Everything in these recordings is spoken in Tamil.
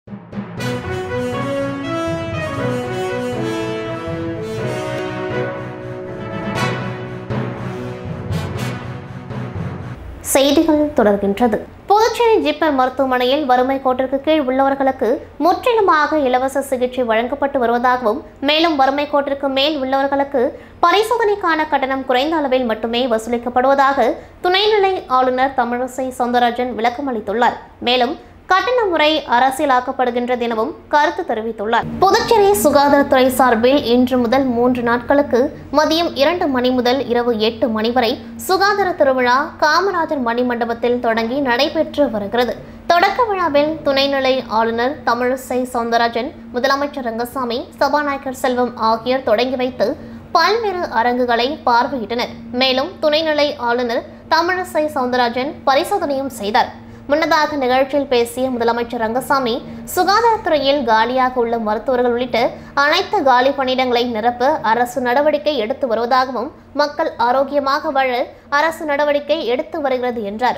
செய்திகள் தொடர்கின்றது புதுச்சேரி ஜிப்மர் மருத்துவமனையில் வறுமை கோட்டிற்கு கீழ் உள்ளவர்களுக்கு முற்றிலுமாக இலவச சிகிச்சை வழங்கப்பட்டு வருவதாகவும் மேலும் வறுமை கோட்டிற்கு மேல் உள்ளவர்களுக்கு பரிசோதனைக்கான கட்டணம் குறைந்த அளவில் மட்டுமே வசூலிக்கப்படுவதாக துணைநிலை ஆளுநர் தமிழிசை சவுந்தரராஜன் விளக்கம் அளித்துள்ளார் மேலும் கட்டண முறை அரசியலாக்கப்படுகின்றது எனவும் கருத்து தெரிவித்துள்ளார் புதுச்சேரி சுகாதாரத்துறை சார்பில் இன்று முதல் மூன்று நாட்களுக்கு மதியம் இரண்டு மணி முதல் இரவு எட்டு மணி வரை சுகாதார திருவிழா காமராஜர் மணி மண்டபத்தில் தொடங்கி நடைபெற்று வருகிறது தொடக்க விழாவில் துணைநிலை ஆளுநர் தமிழிசை சவுந்தரராஜன் முதலமைச்சர் ரங்கசாமி சபாநாயகர் செல்வம் ஆகியோர் தொடங்கி வைத்து பல்வேறு அரங்குகளை பார்வையிட்டனர் மேலும் துணைநிலை ஆளுநர் தமிழிசை சவுந்தரராஜன் பரிசோதனையும் செய்தார் முன்னதாக நிகழ்ச்சியில் பேசிய முதலமைச்சர் ரங்கசாமி சுகாதாரத்துறையில் காலியாக உள்ள மருத்துவர்கள் உள்ளிட்ட அனைத்து காலி பணியிடங்களை நிரப்ப அரசு நடவடிக்கை எடுத்து வருவதாகவும் மக்கள் ஆரோக்கியமாக வாழ அரசு நடவடிக்கை எடுத்து வருகிறது என்றார்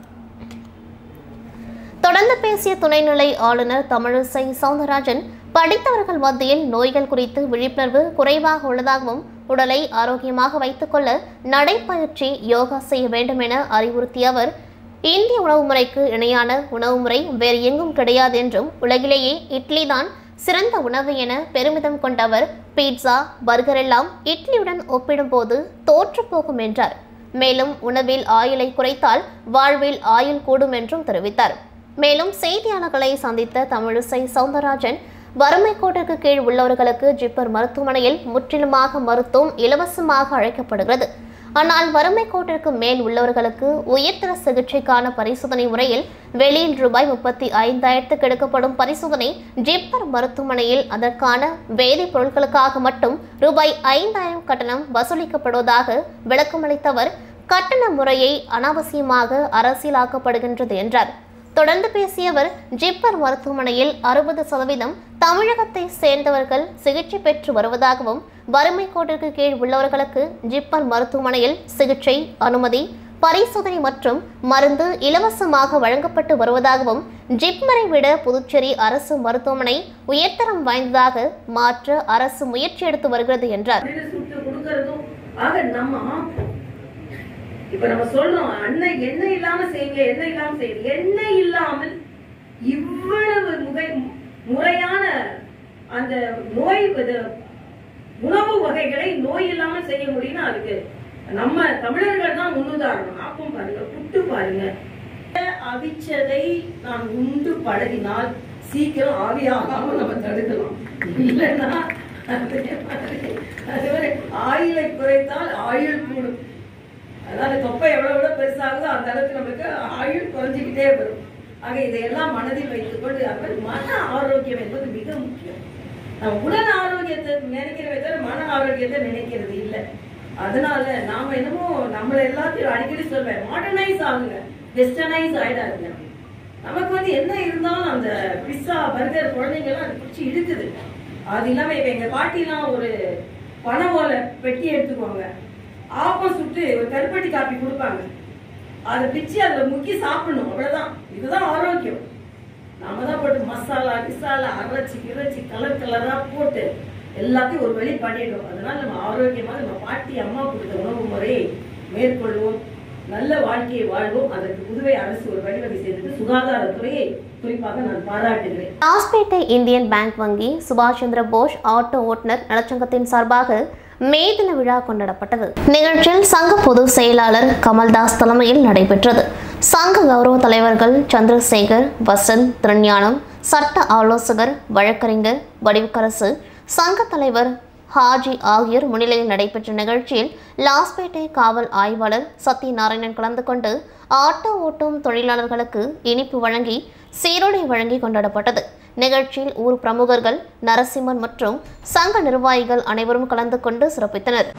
தொடர்ந்து பேசிய துணைநிலை ஆளுநர் தமிழிசை சவுந்தரராஜன் படித்தவர்கள் மத்தியில் நோய்கள் குறித்து விழிப்புணர்வு குறைவாக உள்ளதாகவும் உடலை ஆரோக்கியமாக வைத்துக்கொள்ள நடைப்பயிற்சி யோகா செய்ய வேண்டும் என அறிவுறுத்திய அவர் இந்திய உணவு முறைக்கு இணையான உணவு முறை வேறு எங்கும் கிடையாது என்றும் உலகிலேயே இட்லி தான் சிறந்த உணவு என பெருமிதம் கொண்டவர் பீட்சா பர்கர் எல்லாம் இட்லியுடன் ஒப்பிடும்போது தோற்றுப்போகும் என்றார் மேலும் உணவில் ஆயுளை குறைத்தால் வாழ்வில் ஆயுள் கூடும் என்றும் தெரிவித்தார் மேலும் செய்தியாளர்களை சந்தித்த தமிழிசை சவுந்தரராஜன் வறுமை கோட்டிற்கு கீழ் உள்ளவர்களுக்கு ஜிப்பர் மருத்துவமனையில் முற்றிலுமாக மருத்துவம் இலவசமாக அழைக்கப்படுகிறது ஆனால் வறுமை கோட்டிற்கு மேல் உள்ளவர்களுக்கு உயர்தர சிகிச்சைக்கான பரிசோதனை முறையில் வெளியில் ரூபாய் முப்பத்தி ஐந்தாயிரத்துக்கு எடுக்கப்படும் பரிசோதனை ஜிப்மர் மருத்துவமனையில் அதற்கான வேதிப்பொருட்களுக்காக மட்டும் ரூபாய் ஐந்தாயிரம் கட்டணம் வசூலிக்கப்படுவதாக விளக்கமளித்தவர் கட்டண முறையை அனாவசியமாக அரசியலாக்கப்படுகின்றது என்றார் தொடர்ந்து பேசிய அவர் ஜிப்மர் மருத்துவமனையில் அறுபது சதவீதம் தமிழகத்தை சேர்ந்தவர்கள் சிகிச்சை பெற்று வருவதாகவும் வறுமை கோட்டிற்கு கீழ் உள்ளவர்களுக்கு ஜிப்மர் மருத்துவமனையில் சிகிச்சை அனுமதி பரிசோதனை மற்றும் மருந்து இலவசமாக வழங்கப்பட்டு வருவதாகவும் ஜிப்மரை விட புதுச்சேரி அரசு மருத்துவமனை உயர்தரம் வாய்ந்ததாக மாற்ற அரசு முயற்சி எடுத்து வருகிறது என்றார் அப்படின்னு சுட்டு கொடுக்கறதும் ஆக நம்ம ஆப்போம் இப்ப நம்ம சொல்றோம் அண்ணன் எண்ணெய் இல்லாம செய்யுங்க எண்ணெய் இல்லாம செய்யுங்க எண்ணெய் இல்லாமல் இவ்வளவு முறை முறையான அந்த நோய் இது உணவு வகைகளை நோய் இல்லாமல் செய்ய முடியும்னா அதுக்கு நம்ம தமிழர்கள் தான் முன்னுதாரணம் ஆப்பம் பாருங்க புட்டு பாருங்க அவிச்சதை நாம் உண்டு பழகினால் சீக்கிரம் ஆவியாகாம நம்ம தடுக்கலாம் இல்லைன்னா அதே மாதிரி அதே மாதிரி ஆயுளை குறைத்தால் ஆயுள் கூடும் அதாவது தொப்பை எவ்வளவு எவ்வளவு பெருசாகுதோ அந்த அளவுக்கு நமக்கு ஆயுள் குறைஞ்சிக்கிட்டே வரும் ஆக இதையெல்லாம் மனதில் வைத்துக் கொண்டு அவர் மன ஆரோக்கியம் என்பது மிக முக்கியம் நம்ம உடல் ஆரோக்கியத்தை நினைக்கிறவே தவிர மன ஆரோக்கியத்தை நினைக்கிறது இல்லை அதனால நாம என்னமோ நம்மள எல்லாத்தையும் அடிக்கடி சொல்வேன் மாடர்னைஸ் ஆகுங்க வெஸ்டர்னைஸ் ஆயிடாதுங்க நமக்கு வந்து என்ன இருந்தாலும் அந்த பிஸ்ஸா பர்கர் குழந்தைங்க எல்லாம் அது பிடிச்சி இழுக்குது அது இல்லாம இப்ப எங்க பாட்டிலாம் ஒரு பனை ஓலை பெட்டி எடுத்துக்குவாங்க ஆப்பம் சுட்டு ஒரு கருப்பட்டி காப்பி கொடுப்பாங்க அதை பிச்சு அதுல முக்கி சாப்பிடணும் அவ்வளவுதான் இதுதான் ஆரோக்கியம் நாம தான் போட்டு மசாலா கிசாலா அரைச்சி கிரைச்சி கலர் கலரா போட்டு எல்லாத்தையும் ஒரு வழி பண்ணிடுறோம் அதனால நம்ம ஆரோக்கியமா நம்ம பாட்டி அம்மா கொடுத்த உணவு முறையை மேற்கொள்வோம் நல்ல வாழ்க்கையை வாழ்வோம் அதற்கு புதுவை அரசு ஒரு வழிவகை செய்தது சுகாதாரத்துறையை குறிப்பாக நான் பாராட்டுகிறேன் லாஸ்பேட்டை இந்தியன் பேங்க் வங்கி சுபாஷ் சந்திர போஸ் ஆட்டோ ஓட்டுநர் நலச்சங்கத்தின் சார்பாக மே தின விழா கொண்டாடப்பட்டது நிகழ்ச்சியில் சங்க பொதுச் செயலாளர் கமல்தாஸ் தலைமையில் நடைபெற்றது சங்க கௌரவ தலைவர்கள் சந்திரசேகர் வசந்த் திருஞானம் சட்ட ஆலோசகர் வழக்கறிஞர் வடிவுக்கரசு சங்க தலைவர் ஹாஜி ஆகியோர் முன்னிலையில் நடைபெற்ற நிகழ்ச்சியில் லாஸ்பேட்டை காவல் ஆய்வாளர் சத்யநாராயணன் கலந்து கொண்டு ஆட்டோ ஓட்டும் தொழிலாளர்களுக்கு இனிப்பு வழங்கி சீருடை வழங்கி கொண்டாடப்பட்டது நிகழ்ச்சியில் ஊர் பிரமுகர்கள் நரசிம்மன் மற்றும் சங்க நிர்வாகிகள் அனைவரும் கலந்து கொண்டு சிறப்பித்தனர்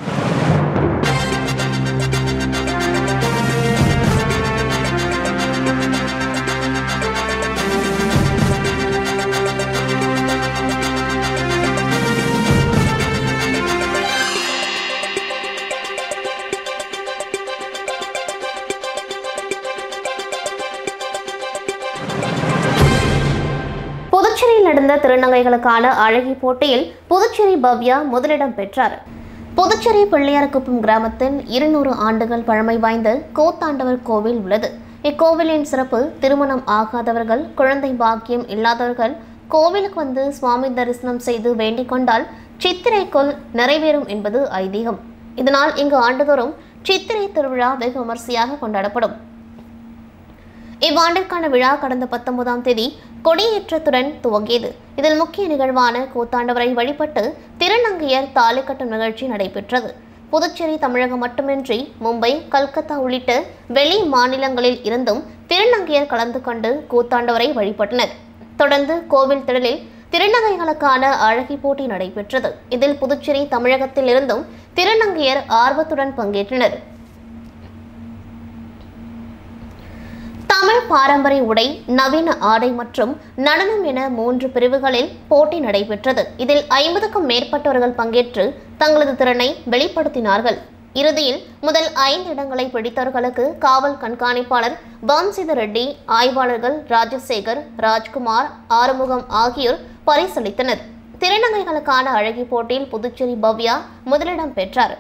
புதுச்சேரியில் நடந்த திருநங்கைகளுக்கான அழகி போட்டியில் புதுச்சேரி பவ்யா முதலிடம் பெற்றார் புதுச்சேரி பிள்ளையார்குப்பம் கிராமத்தின் இருநூறு ஆண்டுகள் பழமை வாய்ந்த கோத்தாண்டவர் கோவில் உள்ளது இக்கோவிலின் சிறப்பு திருமணம் ஆகாதவர்கள் குழந்தை பாக்கியம் இல்லாதவர்கள் கோவிலுக்கு வந்து சுவாமி தரிசனம் செய்து வேண்டிக் கொண்டால் சித்திரைக்குள் நிறைவேறும் என்பது ஐதீகம் இதனால் இங்கு ஆண்டுதோறும் சித்திரை திருவிழா வெகு விமர்சையாக கொண்டாடப்படும் இவ்வாண்டிற்கான விழா கடந்த பத்தொன்பதாம் தேதி கொடியேற்றத்துடன் துவங்கியது இதில் முக்கிய நிகழ்வான கூத்தாண்டவரை வழிபட்டு திருநங்கையர் தாலி கட்டும் நிகழ்ச்சி நடைபெற்றது புதுச்சேரி தமிழகம் மட்டுமின்றி மும்பை கல்கத்தா உள்ளிட்ட வெளி மாநிலங்களில் இருந்தும் திருநங்கையர் கலந்து கொண்டு கூத்தாண்டவரை வழிபட்டனர் தொடர்ந்து கோவில் திடலில் திருநங்கைகளுக்கான அழகி போட்டி நடைபெற்றது இதில் புதுச்சேரி தமிழகத்தில் இருந்தும் திருநங்கையர் ஆர்வத்துடன் பங்கேற்றனர் தமிழ் பாரம்பரிய உடை நவீன ஆடை மற்றும் நடனம் என மூன்று பிரிவுகளில் போட்டி நடைபெற்றது இதில் ஐம்பதுக்கும் மேற்பட்டவர்கள் பங்கேற்று தங்களது திறனை வெளிப்படுத்தினார்கள் இறுதியில் முதல் ஐந்து இடங்களை பிடித்தவர்களுக்கு காவல் கண்காணிப்பாளர் வம்சித ரெட்டி ஆய்வாளர்கள் ராஜசேகர் ராஜ்குமார் ஆறுமுகம் ஆகியோர் பரிசளித்தனர் திருநங்கைகளுக்கான அழகி போட்டியில் புதுச்சேரி பவ்யா முதலிடம் பெற்றார்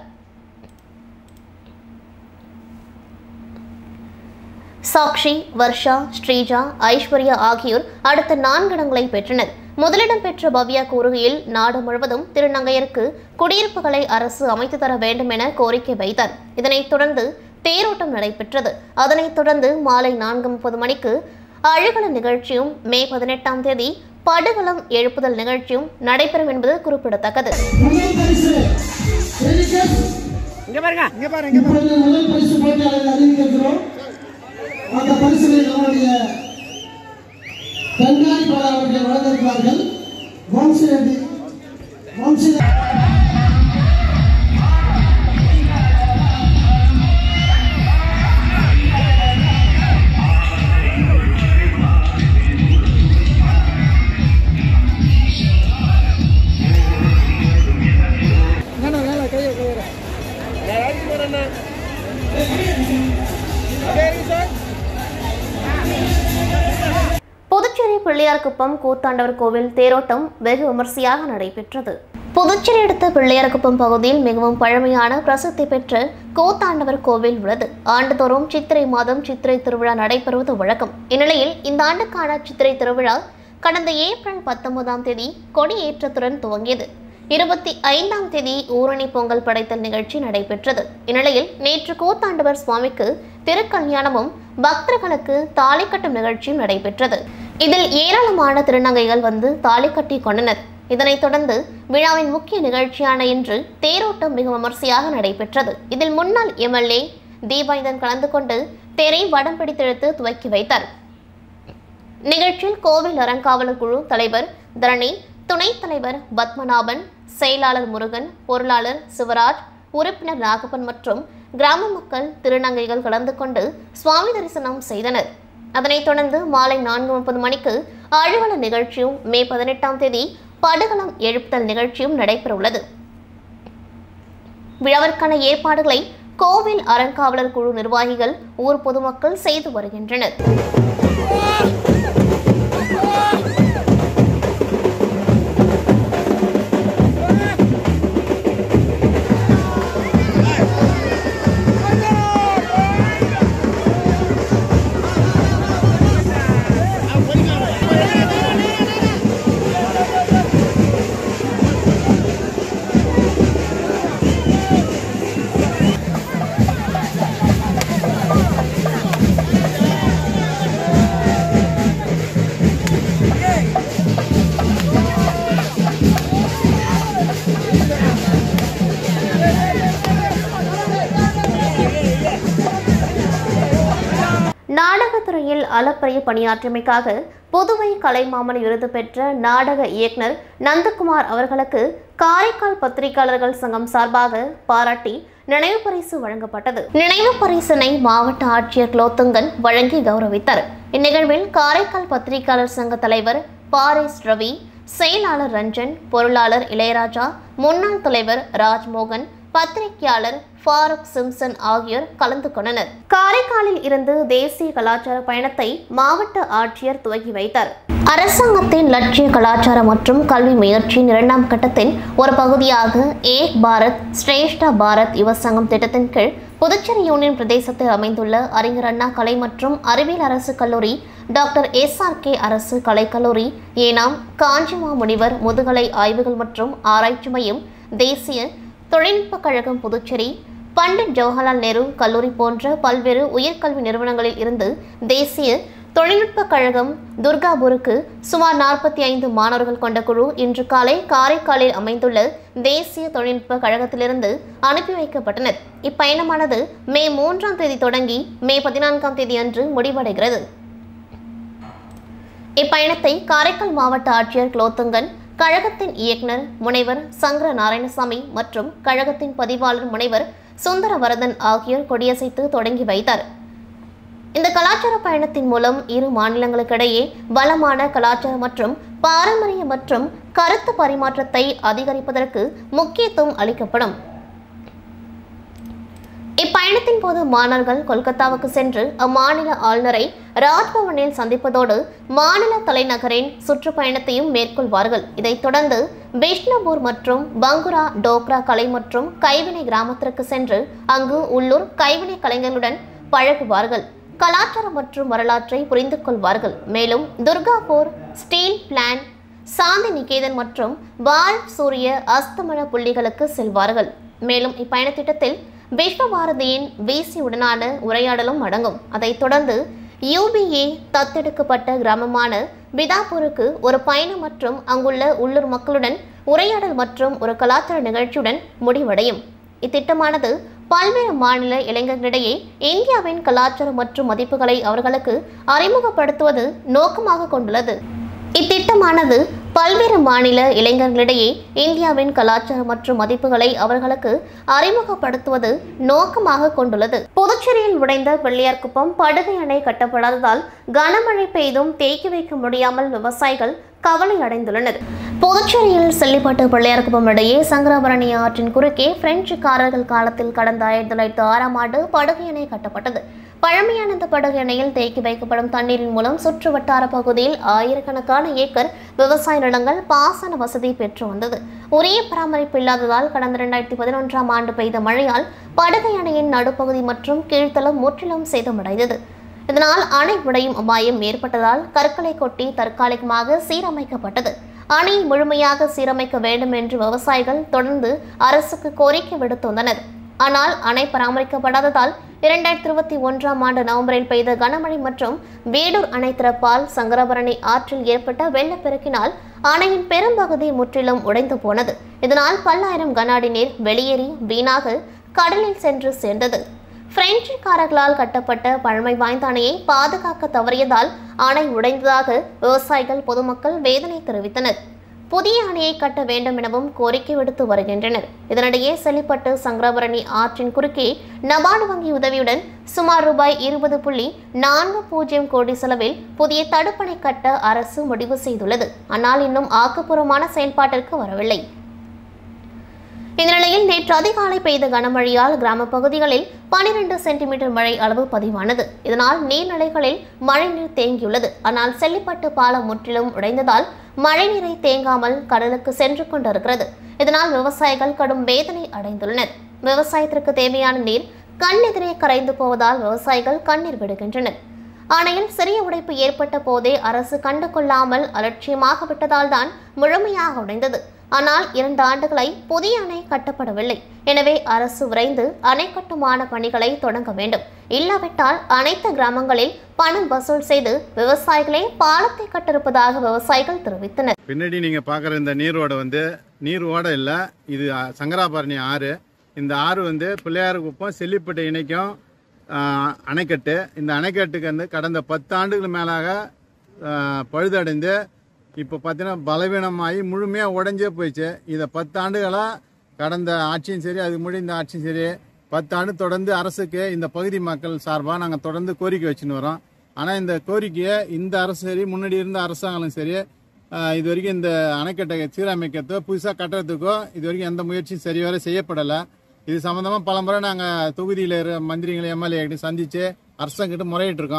சாக்ஷி வர்ஷா ஸ்ரீஜா ஐஸ்வர்யா ஆகியோர் அடுத்த நான்கு இடங்களை பெற்றனர் முதலிடம் பெற்ற பவ்யா கூறுகையில் நாடு முழுவதும் திருநங்கையருக்கு குடியிருப்புகளை அரசு அமைத்து தர வேண்டும் என கோரிக்கை வைத்தார் இதனைத் தொடர்ந்து தேரோட்டம் நடைபெற்றது அதனைத் தொடர்ந்து மாலை நான்கு முப்பது மணிக்கு அழுகல நிகழ்ச்சியும் மே பதினெட்டாம் தேதி படுகளம் எழுப்புதல் நிகழ்ச்சியும் நடைபெறும் என்பது குறிப்பிடத்தக்கது முதல் பரிசு டெலிகேட் இங்க பாருங்க இங்க பாருங்க இப்பொழுது முதல் பரிசு போட்டியாளரை அறிவிக்கிறோம் அந்த பரிசுகளை நம்முடைய கண்காணிப்பாளர் அவர்கள் வழங்கியிருக்கிறார்கள் வம்சி ரெட்டி வம்சி அண்ணா மேல கையை கையிற யாராச்சும் போறேண்ணா சரி சார் புதுச்சேரி பிள்ளையார்குப்பம் கூத்தாண்டவர் கோவில் தேரோட்டம் வெகு விமர்சையாக நடைபெற்றது புதுச்சேரி அடுத்த பிள்ளையார்குப்பம் பகுதியில் மிகவும் பழமையான பிரசித்தி பெற்ற கூத்தாண்டவர் கோவில் உள்ளது ஆண்டுதோறும் சித்திரை மாதம் சித்திரை திருவிழா நடைபெறுவது வழக்கம் இந்நிலையில் இந்த ஆண்டுக்கான சித்திரை திருவிழா கடந்த ஏப்ரல் பத்தொன்பதாம் தேதி கொடியேற்றத்துடன் துவங்கியது இருபத்தி ஐந்தாம் தேதி ஊரணி பொங்கல் படைத்தல் நிகழ்ச்சி நடைபெற்றது இந்நிலையில் நேற்று கூத்தாண்டவர் சுவாமிக்கு திருக்கல்யாணமும் பக்தர்களுக்கு தாலி கட்டும் நிகழ்ச்சியும் நடைபெற்றது இதில் ஏராளமான திருநங்கைகள் வந்து தாலி கட்டி கொண்டனர் இதனைத் தொடர்ந்து விழாவின் முக்கிய நிகழ்ச்சியான இன்று தேரோட்டம் மிக விமர்சையாக நடைபெற்றது இதில் முன்னாள் எம்எல்ஏ தீபாயுதன் கலந்து கொண்டு தேரை வடம் பிடித்தெடுத்து துவக்கி வைத்தார் நிகழ்ச்சியில் கோவில் அறங்காவலர் குழு தலைவர் தரணி துணைத் தலைவர் பத்மநாபன் செயலாளர் முருகன் பொருளாளர் சிவராஜ் உறுப்பினர் நாகப்பன் மற்றும் கிராம மக்கள் திருநங்கைகள் கலந்து கொண்டு சுவாமி தரிசனம் செய்தனர் அதனைத் தொடர்ந்து மாலை நான்கு முப்பது மணிக்கு அலுவல நிகழ்ச்சியும் மே பதினெட்டாம் தேதி படுகளம் எழுப்புதல் நிகழ்ச்சியும் நடைபெறவுள்ளது விழாவிற்கான ஏற்பாடுகளை கோவில் அறங்காவலர் குழு நிர்வாகிகள் ஊர் பொதுமக்கள் செய்து வருகின்றனர் நாடகத்துறையில் அளப்பரிய பணியாற்றியமைக்காக புதுவை கலைமாமணி விருது பெற்ற நாடக இயக்குனர் நந்தகுமார் அவர்களுக்கு காரைக்கால் பத்திரிகையாளர்கள் சங்கம் சார்பாக பாராட்டி நினைவு பரிசு வழங்கப்பட்டது நினைவு பரிசினை மாவட்ட ஆட்சியர் குலோத்துங்கன் வழங்கி கௌரவித்தார் இந்நிகழ்வில் காரைக்கால் பத்திரிகையாளர் சங்க தலைவர் பாரிஸ் ரவி செயலாளர் ரஞ்சன் பொருளாளர் இளையராஜா முன்னாள் தலைவர் ராஜ்மோகன் பத்திரிகையாளர் ஃபாரூக் சிம்சன் ஆகியோர் கலந்து கொண்டனர் காரைக்காலில் இருந்து தேசிய கலாச்சார பயணத்தை மாவட்ட ஆட்சியர் துவக்கி வைத்தார் அரசாங்கத்தின் லட்சிய கலாச்சார மற்றும் கல்வி முயற்சியின் இரண்டாம் கட்டத்தின் ஒரு பகுதியாக ஏக் பாரத் ஸ்ரேஷ்டா பாரத் யுவ சங்கம் திட்டத்தின் கீழ் புதுச்சேரி யூனியன் பிரதேசத்தில் அமைந்துள்ள அறிஞர் அண்ணா கலை மற்றும் அறிவியல் அரசு கல்லூரி டாக்டர் எஸ் ஆர் கே அரசு கலைக்கல்லூரி ஏனாம் காஞ்சிமா முனிவர் முதுகலை ஆய்வுகள் மற்றும் ஆராய்ச்சி மையம் தேசிய தொழில்நுட்பக் கழகம் புதுச்சேரி பண்டிட் ஜவஹர்லால் நேரு கல்லூரி போன்ற பல்வேறு உயர்கல்வி நிறுவனங்களில் இருந்து தேசிய தொழில்நுட்பக் கழகம் துர்காபூருக்கு சுமார் நாற்பத்தி ஐந்து மாணவர்கள் கொண்ட குழு இன்று காலை காரைக்காலில் அமைந்துள்ள தேசிய தொழில்நுட்ப கழகத்திலிருந்து அனுப்பி வைக்கப்பட்டனர் இப்பயணமானது மே மூன்றாம் தேதி தொடங்கி மே பதினான்காம் தேதி அன்று முடிவடைகிறது இப்பயணத்தை காரைக்கால் மாவட்ட ஆட்சியர் குலோத்துங்கன் கழகத்தின் இயக்குனர் முனைவர் சங்கர நாராயணசாமி மற்றும் கழகத்தின் பதிவாளர் முனைவர் சுந்தரவரதன் ஆகியோர் கொடியசைத்து தொடங்கி வைத்தார் இந்த கலாச்சார பயணத்தின் மூலம் இரு மாநிலங்களுக்கிடையே வளமான கலாச்சார மற்றும் பாரம்பரிய மற்றும் கருத்து பரிமாற்றத்தை அதிகரிப்பதற்கு முக்கியத்துவம் அளிக்கப்படும் இப்பயணத்தின் போது மாணவர்கள் கொல்கத்தாவுக்கு சென்று அம்மாநில ஆளுநரை ராஜ்பவனில் சந்திப்பதோடு மாநில தலைநகரின் சுற்றுப்பயணத்தையும் மேற்கொள்வார்கள் இதைத் தொடர்ந்து பிஷ்ணுபூர் மற்றும் பங்குரா டோக்ரா கலை மற்றும் கைவினை கிராமத்திற்கு சென்று அங்கு உள்ளூர் கைவினை கலைஞர்களுடன் பழகுவார்கள் கலாச்சாரம் மற்றும் வரலாற்றை புரிந்து கொள்வார்கள் மேலும் துர்காபூர் ஸ்டீல் பிளான் சாந்தி நிகேதன் மற்றும் பால் சூரிய அஸ்தமன புள்ளிகளுக்கு செல்வார்கள் மேலும் இப்பயண திட்டத்தில் விஸ்வபாரதியின் விசி உடனான உரையாடலும் அடங்கும் அதைத் தொடர்ந்து யூபிஏ தத்தெடுக்கப்பட்ட கிராமமான பிதாப்பூருக்கு ஒரு பயணம் மற்றும் அங்குள்ள உள்ளூர் மக்களுடன் உரையாடல் மற்றும் ஒரு கலாச்சார நிகழ்ச்சியுடன் முடிவடையும் இத்திட்டமானது பல்வேறு மாநில இளைஞர்களிடையே இந்தியாவின் கலாச்சாரம் மற்றும் மதிப்புகளை அவர்களுக்கு அறிமுகப்படுத்துவது நோக்கமாக கொண்டுள்ளது இத்திட்டமானது பல்வேறு மாநில இளைஞர்களிடையே இந்தியாவின் கலாச்சாரம் மற்றும் மதிப்புகளை அவர்களுக்கு அறிமுகப்படுத்துவது நோக்கமாக கொண்டுள்ளது புதுச்சேரியில் உடைந்த வெள்ளையார்குப்பம் படுகை அணை கட்டப்படாததால் கனமழை பெய்தும் தேக்கி வைக்க முடியாமல் விவசாயிகள் கவலை அடைந்துள்ளனர் புதுச்சேரியில் செல்லிப்பட்டு பிள்ளையார்குப்பம் இடையே சங்கராபரணி ஆற்றின் குறுக்கே பிரெஞ்சுக்காரர்கள் காலத்தில் கடந்த ஆயிரத்தி தொள்ளாயிரத்தி ஆறாம் ஆண்டு படுகை அணை கட்டப்பட்டது பழமையான இந்த படகு அணையில் தேக்கி வைக்கப்படும் தண்ணீரின் மூலம் சுற்று வட்டார பகுதியில் ஆயிரக்கணக்கான ஏக்கர் விவசாய நிலங்கள் பாசன வசதி பெற்று வந்தது உரிய பராமரிப்பு இல்லாததால் கடந்த இரண்டாயிரத்தி பதினொன்றாம் ஆண்டு பெய்த மழையால் படுகை அணையின் நடுப்பகுதி மற்றும் கீழ்த்தளம் முற்றிலும் சேதமடைந்தது இதனால் அணை உடையும் அபாயம் ஏற்பட்டதால் கற்களை கொட்டி தற்காலிகமாக சீரமைக்கப்பட்டது அணையை முழுமையாக சீரமைக்க வேண்டும் என்று விவசாயிகள் தொடர்ந்து அரசுக்கு கோரிக்கை விடுத்து வந்தனர் ஆனால் அணை பராமரிக்கப்படாததால் இரண்டாயிரத்தி இருபத்தி ஒன்றாம் ஆண்டு நவம்பரில் பெய்த கனமழை மற்றும் வேடூர் அணை திறப்பால் சங்கரபரணி ஆற்றில் ஏற்பட்ட வெள்ளப்பெருக்கினால் அணையின் பெரும்பகுதி முற்றிலும் உடைந்து போனது இதனால் பல்லாயிரம் கன அடி நீர் வெளியேறி வீணாக கடலில் சென்று சேர்ந்தது பிரெஞ்சுக்காரர்களால் கட்டப்பட்ட பழமை வாய்ந்த அணையை பாதுகாக்க தவறியதால் அணை உடைந்ததாக விவசாயிகள் பொதுமக்கள் வேதனை தெரிவித்தனர் புதிய அணையை கட்ட வேண்டும் எனவும் கோரிக்கை விடுத்து வருகின்றனர் இதனிடையே செல்லிப்பட்டு சங்கரபரணி ஆற்றின் குறுக்கே நபார்டு வங்கி உதவியுடன் சுமார் ரூபாய் இருபது புள்ளி நான்கு பூஜ்ஜியம் கோடி செலவில் புதிய தடுப்பணை கட்ட அரசு முடிவு செய்துள்ளது ஆனால் இன்னும் ஆக்கப்பூர்வமான செயல்பாட்டிற்கு வரவில்லை இந்த நிலையில் நேற்று அதிகாலை பெய்த கனமழையால் கிராம பகுதிகளில் பனிரெண்டு சென்டிமீட்டர் மழை அளவு பதிவானது இதனால் நீர்நிலைகளில் மழைநீர் தேங்கியுள்ளது ஆனால் செல்லிப்பட்டு பாலம் முற்றிலும் உடைந்ததால் மழைநீரை தேங்காமல் கடலுக்கு சென்று கொண்டிருக்கிறது இதனால் விவசாயிகள் கடும் வேதனை அடைந்துள்ளனர் விவசாயத்திற்கு தேவையான நீர் கண்ணெதிரே கரைந்து போவதால் விவசாயிகள் கண்ணீர் விடுகின்றனர் அணையில் சிறிய உடைப்பு ஏற்பட்ட போதே அரசு கண்டு கொள்ளாமல் அலட்சியமாக விட்டதால் தான் முழுமையாக உடைந்தது ஆனால் இரண்டு ஆண்டுகளாய் புதிய அணை கட்டப்படவில்லை எனவே அரசு விரைந்து அணை கட்டுமான பணிகளை தொடங்க வேண்டும் இல்லாவிட்டால் அனைத்து கிராமங்களில் பணம் வசூல் செய்து விவசாயிகளே பாலத்தை கட்டிருப்பதாக விவசாயிகள் தெரிவித்தனர் பின்னாடி நீங்கள் பார்க்குற இந்த நீரோடை வந்து நீர் ஓடை இல்லை இது அ, சங்கராபரணி ஆறு இந்த ஆறு வந்து பிள்ளையார் குப்பம் செல்லிப்பட்டை இணைக்கும் ஆ, அணைக்கட்டு இந்த அணைக்கட்டுக்கு வந்து கடந்த பத்து ஆண்டுகள் மேலாக ஆ, பழுதடைந்து இப்போ பார்த்தீங்கன்னா பலவீனமாகி முழுமையாக உடஞ்சே போயிடுச்சு இதை பத்து ஆண்டுகளாக கடந்த ஆட்சியும் சரி அதுக்கு முன்னாடி இந்த ஆட்சியும் சரி பத்து ஆண்டு தொடர்ந்து அரசுக்கு இந்த பகுதி மக்கள் சார்பாக நாங்கள் தொடர்ந்து கோரிக்கை வச்சுன்னு வரோம் ஆனால் இந்த கோரிக்கையை இந்த அரசு சரி முன்னாடி இருந்த அரசாங்கம் சரி ஆஹ், இது வரைக்கும் இந்த அணைக்கட்டை சீரமைக்கிறதோ புதுசாக கட்டுறதுக்கோ இது வரைக்கும் எந்த முயற்சியும் சரிவர செய்யப்படலை இது சம்மந்தமாக பல முறை நாங்கள் தொகுதியில் இருக்கிற மந்திரிகளை எம்எல்ஏ கிட்ட சந்தித்து அரசாங்கிட்ட முறையிட்டு இருக்கோம்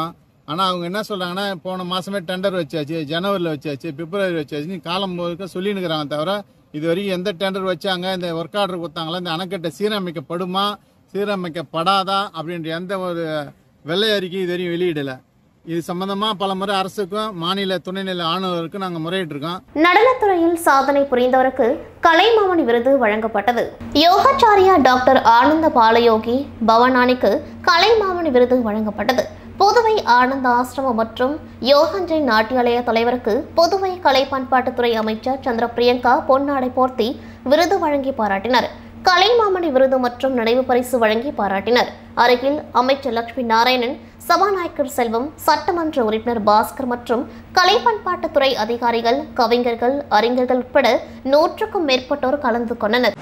ஆனால் அவங்க என்ன சொல்கிறாங்கன்னா போன மாதமே டெண்டர் வச்சாச்சு ஜனவரியில் வச்சாச்சு பிப்ரவரி வச்சாச்சு காலம் முழுக்க சொல்லினுக்கிறாங்க தவிர இது வரைக்கும் எந்த டெண்டர் வச்சாங்க இந்த ஒர்க் ஆர்டர் கொடுத்தாங்களா இந்த அணைக்கட்டை சீரமைக்கப்படுமா சீரமைக்கப்படாதா அப்படின்ற எந்த ஒரு வெள்ளை அறிக்கை இது வரையும் வெளியிடலை இது சம்பந்தமாக பல முறை அரசுக்கும் மாநில துணைநிலை ஆளுநருக்கும் நாங்கள் முறையிட்டிருக்கோம் நடனத்துறையில் சாதனை புரிந்தவருக்கு கலைமாமணி விருது வழங்கப்பட்டது யோகாச்சாரியா டாக்டர் ஆனந்த பாலயோகி பவனானிக்கு கலைமாமணி விருது வழங்கப்பட்டது புதுவை ஆனந்த ஆசிரமம் மற்றும் யோகஞ்சை நாட்டியாலய தலைவருக்கு புதுவை கலை பண்பாட்டுத்துறை அமைச்சர் சந்திர பிரியங்கா பொன்னாடை போர்த்தி விருது வழங்கி பாராட்டினர் கலைமாமணி விருது மற்றும் நினைவு பரிசு வழங்கி பாராட்டினர் அருகில் அமைச்சர் லட்சுமி நாராயணன் சபாநாயகர் செல்வம் சட்டமன்ற உறுப்பினர் பாஸ்கர் மற்றும் கலை பண்பாட்டுத்துறை அதிகாரிகள் கவிஞர்கள் அறிஞர்கள் உட்பட நூற்றுக்கும் மேற்பட்டோர் கலந்து கொண்டனர்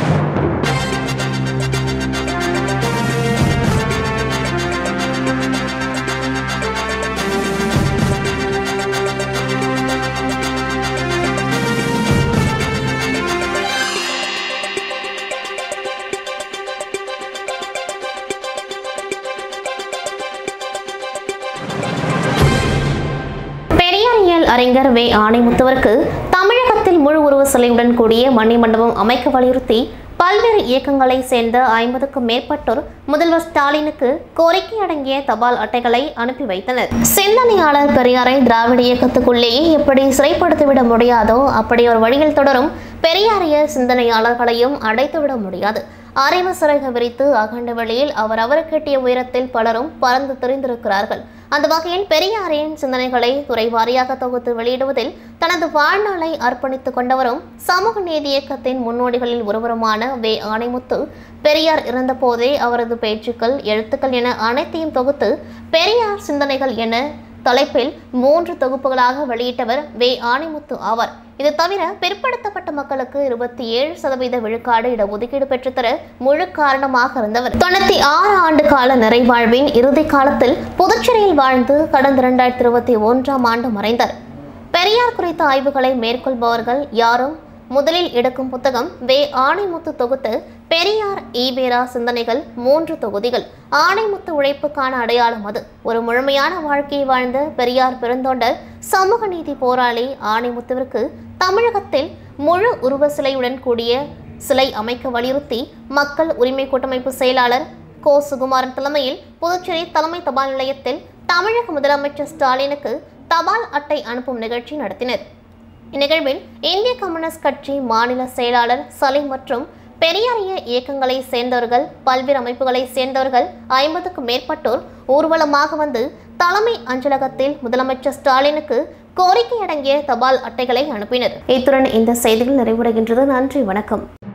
பெரியாரியல் அறிஞர் வே ஆணைமுத்துவருக்கு தமிழகத்தில் முழு உருவ சிலையுடன் கூடிய மணி மண்டபம் அமைக்க வலியுறுத்தி பல்வேறு இயக்கங்களை சேர்ந்த ஐம்பதுக்கும் மேற்பட்டோர் முதல்வர் ஸ்டாலினுக்கு கோரிக்கை அடங்கிய தபால் அட்டைகளை அனுப்பி வைத்தனர் சிந்தனையாளர் பெரியாரை திராவிட இயக்கத்துக்குள்ளேயே எப்படி சிறைப்படுத்திவிட முடியாதோ அப்படி ஒரு வழியில் தொடரும் பெரியாரிய சிந்தனையாளர்களையும் அடைத்துவிட முடியாது அறிவு சிறகு விரித்து அகண்ட வெளியில் அவர் அவருக்கு எட்டிய உயரத்தில் பலரும் பறந்து திரிந்திருக்கிறார்கள் அந்த வகையில் பெரியாரின் சிந்தனைகளை துறை வாரியாக தொகுத்து வெளியிடுவதில் தனது வாழ்நாளை அர்ப்பணித்துக் கொண்டவரும் சமூக நீதி இயக்கத்தின் முன்னோடிகளில் ஒருவருமான வே ஆணைமுத்து பெரியார் இருந்தபோதே அவரது பேச்சுக்கள் எழுத்துக்கள் என அனைத்தையும் தொகுத்து பெரியார் சிந்தனைகள் என தலைப்பில் மூன்று தொகுப்புகளாக வெளியிட்டவர் வே ஆணைமுத்து ஆவார் இது தவிர பிற்படுத்தப்பட்ட மக்களுக்கு இருபத்தி ஏழு சதவீத விழுக்காடு இடஒதுக்கீடு பெற்றுத்தர முழு காரணமாக இருந்தவர் தொண்ணூத்தி ஆறு ஆண்டு கால நிறைவாழ்வின் இறுதி காலத்தில் புதுச்சேரியில் வாழ்ந்து கடந்த இரண்டாயிரத்தி இருபத்தி ஒன்றாம் ஆண்டு மறைந்தார் பெரியார் குறித்த ஆய்வுகளை மேற்கொள்பவர்கள் யாரும் முதலில் எடுக்கும் புத்தகம் வே ஆணைமுத்து தொகுத்து பெரியார் ஈவேரா சிந்தனைகள் மூன்று தொகுதிகள் ஆணைமுத்து உழைப்புக்கான அடையாளம் அது ஒரு முழுமையான வாழ்க்கையை வாழ்ந்த பெரியார் பெருந்தொண்டர் சமூக நீதி போராளி ஆணைமுத்துவிற்கு தமிழகத்தில் முழு உருவ சிலையுடன் கூடிய சிலை அமைக்க வலியுறுத்தி மக்கள் உரிமை கூட்டமைப்பு செயலாளர் கோ சுகுமாரன் தலைமையில் புதுச்சேரி தலைமை தபால் நிலையத்தில் தமிழக முதலமைச்சர் ஸ்டாலினுக்கு தபால் அட்டை அனுப்பும் நிகழ்ச்சி நடத்தினர் இந்நிகழ்வில் இந்திய கம்யூனிஸ்ட் கட்சி மாநில செயலாளர் சலீம் மற்றும் பெரியாரிய இயக்கங்களை சேர்ந்தவர்கள் பல்வேறு அமைப்புகளை சேர்ந்தவர்கள் ஐம்பதுக்கும் மேற்பட்டோர் ஊர்வலமாக வந்து தலைமை அஞ்சலகத்தில் முதலமைச்சர் ஸ்டாலினுக்கு கோரிக்கை அடங்கிய தபால் அட்டைகளை அனுப்பினர் இத்துடன் இந்த செய்திகள் நிறைவடைகின்றது நன்றி வணக்கம்